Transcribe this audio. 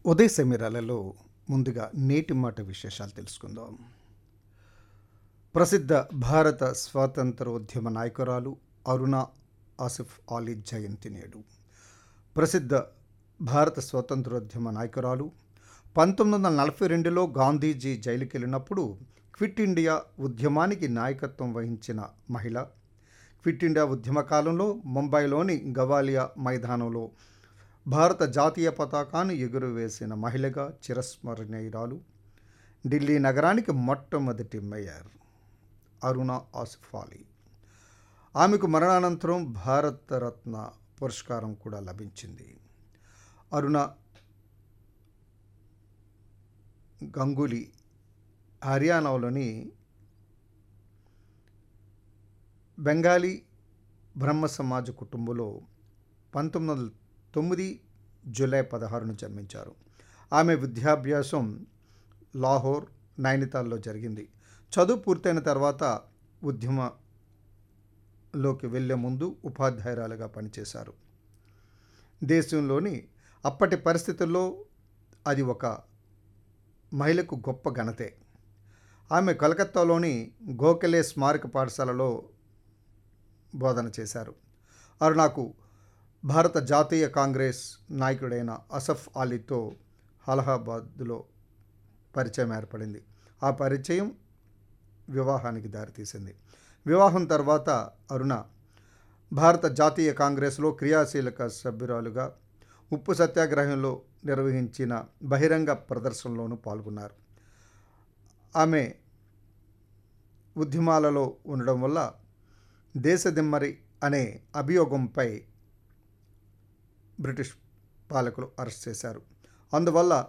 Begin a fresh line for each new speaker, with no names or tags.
ఉదయ సమీరాలలో ముందుగా నేటి మాట విశేషాలు తెలుసుకుందాం ప్రసిద్ధ భారత స్వాతంత్రోద్యమ నాయకురాలు అరుణ ఆసిఫ్ అలీ జయంతి నేడు ప్రసిద్ధ భారత స్వాతంత్రోద్యమ నాయకురాలు పంతొమ్మిది వందల నలభై రెండులో గాంధీజీ జైలుకి వెళ్ళినప్పుడు క్విట్ ఇండియా ఉద్యమానికి నాయకత్వం వహించిన మహిళ క్విట్ ఇండియా ఉద్యమ కాలంలో ముంబైలోని గవాలియా మైదానంలో భారత జాతీయ పతాకాన్ని ఎగురవేసిన మహిళగా చిరస్మరణీయురాలు ఢిల్లీ నగరానికి మొట్టమొదటి మేయర్ అరుణ ఆసిఫ్ అలీ ఆమెకు మరణానంతరం భారతరత్న పురస్కారం కూడా లభించింది అరుణ గంగూలీ హర్యానాలోని బెంగాలీ బ్రహ్మ సమాజ కుటుంబంలో పంతొమ్మిది వందల తొమ్మిది జూలై పదహారును జన్మించారు ఆమె విద్యాభ్యాసం లాహోర్ నైనితాల్లో జరిగింది చదువు పూర్తయిన తర్వాత ఉద్యమలోకి వెళ్ళే ముందు ఉపాధ్యాయురాలుగా పనిచేశారు దేశంలోని అప్పటి పరిస్థితుల్లో అది ఒక మహిళకు గొప్ప ఘనతే ఆమె కలకత్తాలోని గోఖలే స్మారక పాఠశాలలో బోధన చేశారు అరుణాకు భారత జాతీయ కాంగ్రెస్ నాయకుడైన అసఫ్ అలీతో అలహాబాద్లో పరిచయం ఏర్పడింది ఆ పరిచయం వివాహానికి దారితీసింది వివాహం తర్వాత అరుణ భారత జాతీయ కాంగ్రెస్లో క్రియాశీలక సభ్యురాలుగా ఉప్పు సత్యాగ్రహంలో నిర్వహించిన బహిరంగ ప్రదర్శనలోనూ పాల్గొన్నారు ఆమె ఉద్యమాలలో ఉండడం వల్ల దేశదిమ్మరి అనే అభియోగంపై బ్రిటిష్ పాలకులు అరెస్ట్ చేశారు అందువల్ల